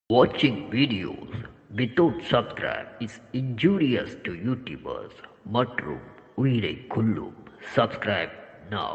Watching videos without subscribe is injurious to YouTubers மற்றும் உயிரை கொல்லும் subscribe now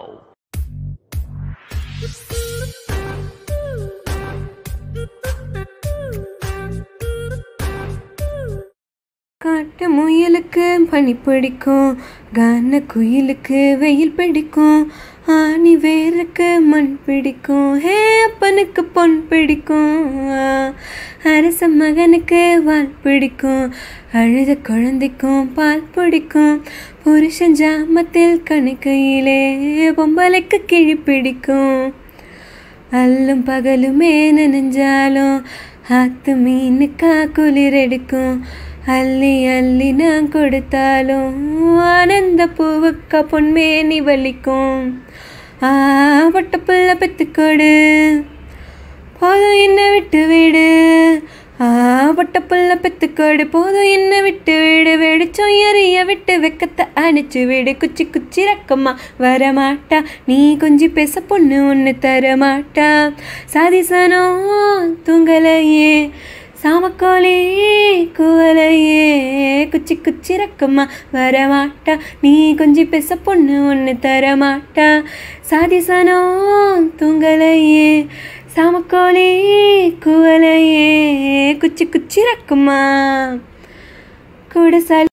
காட்டு முயலுக்கு பனி பிடிக்கும் கான குயிலுக்கு வெயில் பிடிக்கும் ஆணி வேருக்கு மண் பிடிக்கும் ஹே அப்பனுக்கு பொன் பிடிக்கும் அரச மகனுக்கு வால் பிடிக்கும் அழுத குழந்தைக்கும் பால் பிடிக்கும் புருஷன் ஜாமத்தில் கணிக்கையிலே பொம்பளைக்கு கிழி பிடிக்கும் அல்லும் பகலுமே நனைஞ்சாலும் ஆத்து மீனுக்கா குளிர் எடுக்கும் அள்ளி அள்ளி நான் கொடுத்தாலும் ஆனந்த பூவுக்கா பொன்மேனி வலிக்கும் ஆ பட்டப்புள்ள பெத்துக்கொடு போதும் என்ன விட்டு விடு ஆ பட்டப்புள்ள பெத்துக்கொடு போதும் என்ன விட்டு விடு வெடிச்சோம் எறிய விட்டு வெக்கத்தை அணைச்சு விடு குச்சி குச்சி ரக்கம்மா வரமாட்டா நீ கொஞ்சி பேச பொண்ணு ஒன்று தரமாட்டா சாதிசனோ தூங்கலையே சாமக்கோழி குவலையே குச்சி குச்சி ரக்கம்மா வரமாட்டா நீ கொஞ்சி பேச பொண்ணு ஒன்று தரமாட்டா சாதிசனோ தூங்கலையே சாமக்கோழி குவலையே குச்சி குச்சி ரக்கம்மா கூட